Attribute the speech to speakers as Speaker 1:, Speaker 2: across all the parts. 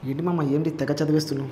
Speaker 1: ఏంటి మామ ఏంటి తెగ చదివేస్తున్నావు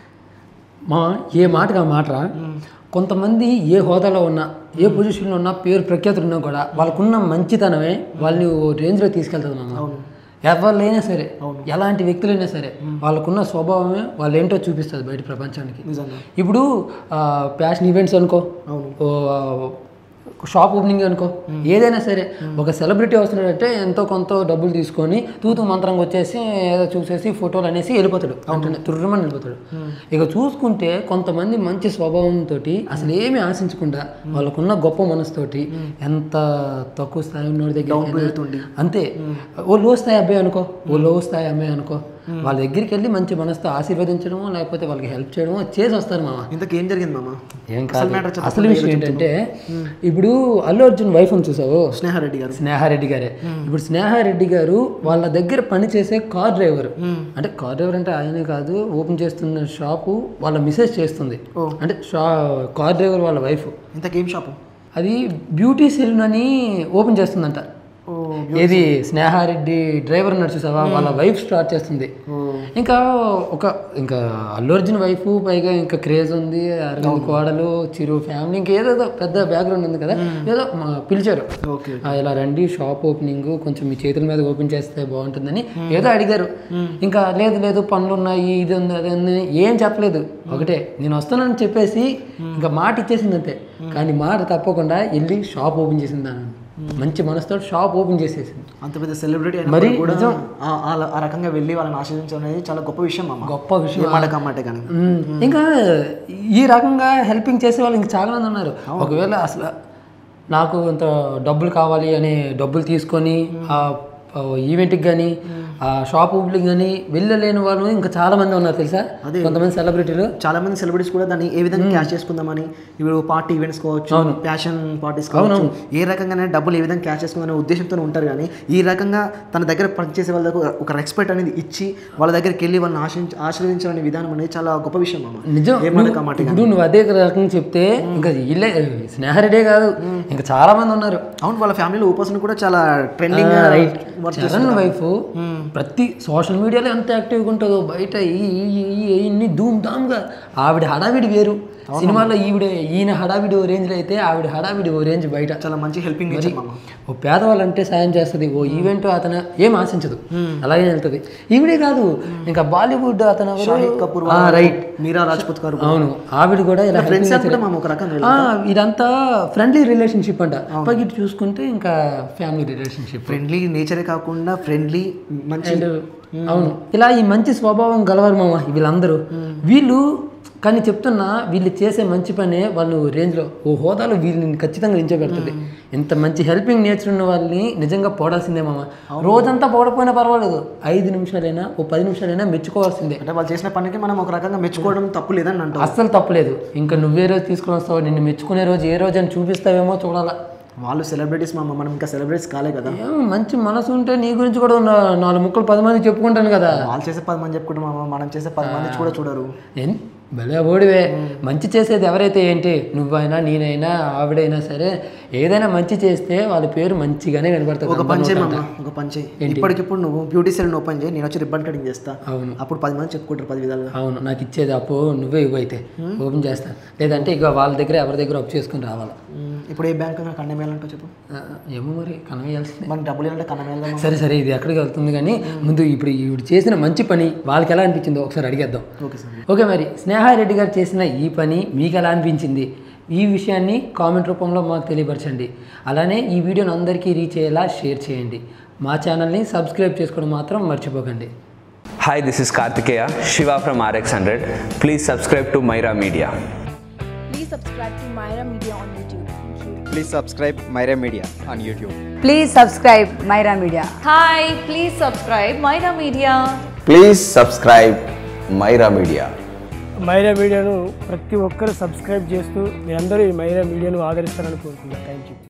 Speaker 2: మా ఏ మాటగా మాటరా కొంతమంది ఏ హోదాలో ఉన్నా ఏ పొజిషన్లో ఉన్నా పేరు ప్రఖ్యాతులు ఉన్నా కూడా వాళ్ళకున్న మంచితనమే వాళ్ళని ఓ రేంజ్లో తీసుకెళ్తుంది మామ ఎవరినైనా సరే ఎలాంటి వ్యక్తులైనా సరే వాళ్ళకున్న స్వభావమే వాళ్ళు ఏంటో చూపిస్తుంది బయట ప్రపంచానికి
Speaker 1: నిజంగా
Speaker 2: ఇప్పుడు ప్యాషన్ ఈవెంట్స్ అనుకో
Speaker 1: అవును
Speaker 2: ఓ, షాప్ ఓపెనింగ్ అనుకో ఏదైనా సరే ఒక సెలబ్రిటీ వస్తున్నాడంటే ఎంతో కొంత డబ్బులు తీసుకొని తూతు మంత్రంగా వచ్చేసి ఏదో చూసేసి ఫోటోలు అనేసి వెళ్ళిపోతాడు అంటే తుర్రమని వెళ్ళిపోతాడు ఇక చూసుకుంటే కొంతమంది మంచి స్వభావంతో అసలు ఏమీ ఆశించకుండా వాళ్ళకున్న గొప్ప మనసుతోటి ఎంత తక్కువ స్థాయి ఉన్నోడి దగ్గర
Speaker 1: వెళ్తుండి
Speaker 2: అంతే ఓ లో స్థాయి అబ్బాయి అనుకో ఓ లో స్థాయి అమ్మాయి అనుకో వాళ్ళ దగ్గరికి వెళ్ళి మంచి మనసుతో ఆశీర్వదించడమో లేకపోతే వాళ్ళకి హెల్ప్ చేయడమో చేసి వస్తారు మామ
Speaker 1: ఇంతకేం జరిగింది మామ
Speaker 2: ఏం
Speaker 1: అసలు matter
Speaker 2: కాదు
Speaker 1: చెప్పకుండా
Speaker 2: అసలు విషయం ఏంటంటే ఇప్పుడు అల్లు అర్జున్ వైఫ్ అని చూసావు
Speaker 1: స్నేహారెడ్డి గారు
Speaker 2: స్నేహారెడ్డి గారే ఇప్పుడు స్నేహారెడ్డి గారు వాళ్ళ దగ్గర పని చేసే కార్ డ్రైవర్ అంటే కార్ డ్రైవర్ అంటే ఆయనే కాదు ఓపెన్ చేస్తున్న షాపు వాళ్ళ మిసెస్ చేస్తుంది
Speaker 1: ఓ.
Speaker 2: అంటే షా కార్ డ్రైవర్ వాళ్ళ వైఫ్
Speaker 1: ఇంతకేం షాపు
Speaker 2: అది బ్యూటీ సెలూన్ అని ఓపెన్ చేస్తుందంట
Speaker 1: ఓ
Speaker 2: ఏది స్నేహారెడ్డి డ్రైవర్ ఉన్నారు చూసావా వాళ్ళ వైఫ్ స్టార్ట్ చేస్తుంది
Speaker 1: ఓ
Speaker 2: ఇంకా ఒక ఇంకా అల్లు అర్జున్ వైఫ్ పైగా ఇంకా క్రేజ్ ఉంది అరవింద్ కోడలు చిరు ఫ్యామిలీ ఇంకా ఏదో పెద్ద బ్యాక్గ్రౌండ్ ఉంది కదా ఏదో మా పిలిచారు
Speaker 1: ఓకే
Speaker 2: ఆ, ఇలా రండి షాప్ ఓపెనింగ్ కొంచెం మీ చేతుల మీద ఓపెన్ చేస్తే బాగుంటుందని ఏదో అడిగారు ఇంకా లేదు లేదు పనులు ఉన్నాయి ఇది ఉంది అది ఉంది ఏం చెప్పలేదు ఒకటే నేను వస్తానని చెప్పేసి ఇంకా మాట ఇచ్చేసింది అంతే కానీ మాట తప్పకుండా వెళ్ళి షాప్ ఓపెన్ చేసింది ఆమె. మంచి మనసుతో షాప్ ఓపెన్ చేసేసింది
Speaker 1: అంత పెద్ద సెలబ్రిటీ
Speaker 2: మరి
Speaker 1: అయినా కూడా
Speaker 2: నిజం.
Speaker 1: ఆ- ఆ- ఆ రకంగా వెళ్ళి వాళ్ళని ఆశ్రయించడం అనేది చాలా గొప్ప విషయం మామ
Speaker 2: గొప్ప విషయం
Speaker 1: ఏ మాట కమ్మాట కానీ
Speaker 2: మ్మ్. ఇంకా ఈ రకంగా హెల్పింగ్ చేసే వాళ్ళు ఇంకా చాలా మంది ఉన్నారు ఒకవేళ అసలు నాకు ఇంత డబ్బులు కావాలి అని డబ్బులు తీసుకొని ఆ ఆ ఈవెంట్కి కానీ ఆ షాప్ ఓపెనింగ్ కానీ వెళ్ళలేని వాళ్ళు ఇంకా చాలా మంది ఉన్నారు తెలుసా
Speaker 1: అదే.
Speaker 2: కొంతమంది సెలబ్రిటీలు
Speaker 1: చాలా మంది సెలబ్రిటీస్ కూడా దాన్ని ఏ విధంగా క్యాష్ చేసుకుందామని ఇప్పుడు పార్టీ ఈవెంట్స్ కావచ్చు ప్యాషన్ పార్టీస్ కావచ్చు ఏ రకంగానే డబ్బులు ఏ విధంగా క్యాష్ చేసుకుందనే ఉద్దేశంతో ఉంటారు కానీ ఈ రకంగా తన దగ్గర పనిచేసే వాళ్ళకు ఒక రెస్పెక్ట్ అనేది ఇచ్చి వాళ్ళ దగ్గరికి వెళ్ళి వాళ్ళని ఆశ్రయించ ఆశ్రయించాలనే విధానం అనేది చాలా గొప్ప విషయం అమ్మ
Speaker 2: నిజం
Speaker 1: ఏ మాట
Speaker 2: నువ్వు-
Speaker 1: కమ్మాట
Speaker 2: ఇప్పుడు నువ్వు అదే రకంగా చెప్తే ఇంకా వీళ్ళే స్నేహారెడ్డే కాదు ఇంకా చాలా మంది ఉన్నారు
Speaker 1: అవును వాళ్ళ ఫ్యామిలీలో ఊపాసన కూడా చాలా ట్రెండింగ్
Speaker 2: రైట్ చరణ్ వైఫ్ ప్రతి సోషల్ మీడియాలో ఎంత యాక్టివ్గా ఉంటుందో బయట ఈ ఈ- ఈ- ఈ- ఇన్ని ధూమ్ ధామ్గా ఆవిడ హడావిడి వేరు సినిమాలో ఈవిడ ఈయన హడావిడి ఓ రేంజ్లో అయితే ఆవిడ హడావిడి ఓ రేంజ్ బయట
Speaker 1: చాలా మంచి హెల్పింగ్ నేచర్ మామ
Speaker 2: ఓ పేదవాళ్ళంటే సాయం చేస్తుంది ఓ ఈవెంట్ అతను ఏం ఆశించదు అలాగే వెళ్తుంది ఈవిడే కాదు ఇంకా బాలీవుడ్ అతను ఎవరు?
Speaker 1: షాహిద్ కపూర్
Speaker 2: ఆ, రైట్
Speaker 1: మీరా రాజ్పూత్ గారు
Speaker 2: అవును ఆవిడ కూడా ఇలా
Speaker 1: ఫ్రెండ్స్
Speaker 2: helping
Speaker 1: కూడా మామ ఒక రకంగా
Speaker 2: ఆ, ఇదంతా ఫ్రెండ్లీ రిలేషన్షిప్ అంట పైకి ఇటు చూసుకుంటే ఇంకా ఫ్యామిలీ రిలేషన్షిప్
Speaker 1: ఫ్రెండ్లీ నేచరే కాకుండా ఫ్రెండ్లీ మంచి
Speaker 2: అండ్ అవును ఇలా ఈ మంచి స్వభావం గలవారు మామ వీళ్ళందరూ వీళ్ళు కానీ చెప్తున్నా వీళ్ళు చేసే మంచి పనే వాళ్ళు రేంజ్లో ఓ హోదాలో వీళ్ళని ఖచ్చితంగా నించోబెడుతుంది ఇంత మంచి హెల్పింగ్ నేచర్ ఉన్న వాళ్ళని నిజంగా పోడాల్సిందే మామ రోజంతా పోడపోయినా పర్వాలేదు ఐదు నిమిషాలైనా ఓ పది నిమిషాలైనా మెచ్చుకోవాల్సిందే
Speaker 1: అంటే వాళ్ళు చేసిన పనికి మనం ఒక రకంగా మెచ్చుకోవడం తప్పు లేదని అంటాం
Speaker 2: అస్సలు తప్పలేదు ఇంకా నువ్వే రోజు తీసుకొని వస్తావు నిన్ను మెచ్చుకునే రోజు ఏ రోజు అని చూపిస్తావేమో చూడాలా
Speaker 1: వాళ్ళు సెలబ్రిటీస్ మామ మనం ఇంకా సెలబ్రిటీస్ కాలే కదా
Speaker 2: ఏం మంచి మనసు ఉంటే నీ గురించి కూడా నా- నాలుగు ముక్కలు పది మంది చెప్పుకుంటాను కదా
Speaker 1: వాళ్ళు చేసే పది మంది చెప్పుకుంటాం మామ మనం చేసే పది మంది కూడా చూడరు
Speaker 2: ఏం భలే ఓడివే మంచి చేసేది ఎవరైతే ఏంటి నువ్వైనా నేనైనా ఆవిడైనా సరే ఏదైనా మంచి చేస్తే వాళ్ళ పేరు మంచిగానే కనబడుతుంది
Speaker 1: ఒక పని చేయి మామ ఒక పని చేయి ఇప్పటికిప్పుడు నువ్వు బ్యూటీ సెలూన్ ఓపెన్ చేయి నేను వచ్చి రిబ్బన్ కటింగ్ చేస్తా
Speaker 2: అవును
Speaker 1: అప్పుడు పది మంది చెప్పుకుంటారు పది విధాలుగా
Speaker 2: అవును నాకు ఇచ్చేది అప్పు నువ్వే ఇవ్వు అయితే ఓపెన్ చేస్తా లేదంటే ఇక వాళ్ళ దగ్గర ఎవరి దగ్గర అప్పు చేసుకుని రావాలా
Speaker 1: ఉమ్, ఇప్పుడు ఏ బ్యాంక్ నాకు కన్నం వేయాలంటో చెప్పు
Speaker 2: ఆ, ఏమో మరి కనవేయాల్సిందే
Speaker 1: మనకి డబ్బులు వేయాలంటే కన్నం వేయాలి
Speaker 2: సరే సరే ఇది ఎక్కడికి వెళ్తుంది కానీ ముందు ఇప్పుడు ఈవిడ చేసిన మంచి పని వాళ్ళకి ఎలా అనిపించిందో ఒకసారి అడిగేద్దాం
Speaker 1: ఓకే సార్
Speaker 2: ఓకే మరి స్నేహారెడ్డి గారు చేసిన ఈ పని మీకు ఎలా అనిపించింది ఈ విషయాన్ని కామెంట్ రూపంలో మాకు తెలియపరచండి అలానే ఈ వీడియోని అందరికీ రీచ్ అయ్యేలా షేర్ చేయండి మా ఛానల్ని సబ్స్క్రైబ్ చేసుకోవడం మాత్రం మర్చిపోకండి
Speaker 3: Hi, this is Kartikeya, Shiva from RX100. Please subscribe to Myra Media.
Speaker 4: Please subscribe to Myra Media on YouTube. Thank you.
Speaker 5: Please subscribe Myra Media on YouTube.
Speaker 6: Please subscribe Myra Media.
Speaker 4: Hi, please subscribe Myra Media.
Speaker 7: Please subscribe Myra media
Speaker 8: Myra మీడియాను ప్రతి ఒక్కరు subscribe చేస్తూ మీరందరూ ఈ మైరా మీడియాను ఆదరిస్తారని కోరుకుంటున్నాను thank you